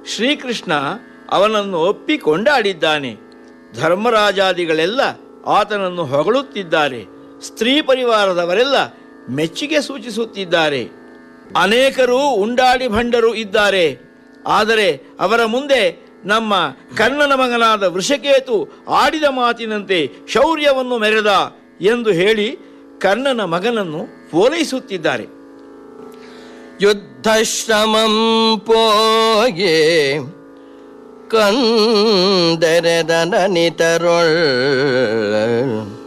ಶ್ರೀಕೃಷ್ಣ ಅವನನ್ನು ಒಪ್ಪಿ ಕೊಂಡಾಡಿದ್ದಾನೆ ಧರ್ಮರಾಜಾದಿಗಳೆಲ್ಲ ಆತನನ್ನು ಹೊಗಳುತ್ತಿದ್ದಾರೆ ಸ್ತ್ರೀ ಪರಿವಾರದವರೆಲ್ಲ ಮೆಚ್ಚುಗೆ ಸೂಚಿಸುತ್ತಿದ್ದಾರೆ ಅನೇಕರು ಉಂಡಾಡಿ ಭಂಡರು ಇದ್ದಾರೆ ಆದರೆ ಅವರ ಮುಂದೆ ನಮ್ಮ ಕರ್ಣನ ಮಗನಾದ ವೃಷಕೇತು ಆಡಿದ ಮಾತಿನಂತೆ ಶೌರ್ಯವನ್ನು ಮೆರೆದ ಎಂದು ಹೇಳಿ ಕರ್ಣನ ಮಗನನ್ನು ಪೋಲೈಸುತ್ತಿದ್ದಾರೆ യുദ്ധശ്രമം പോയേ കന്തരതനിതരുൾ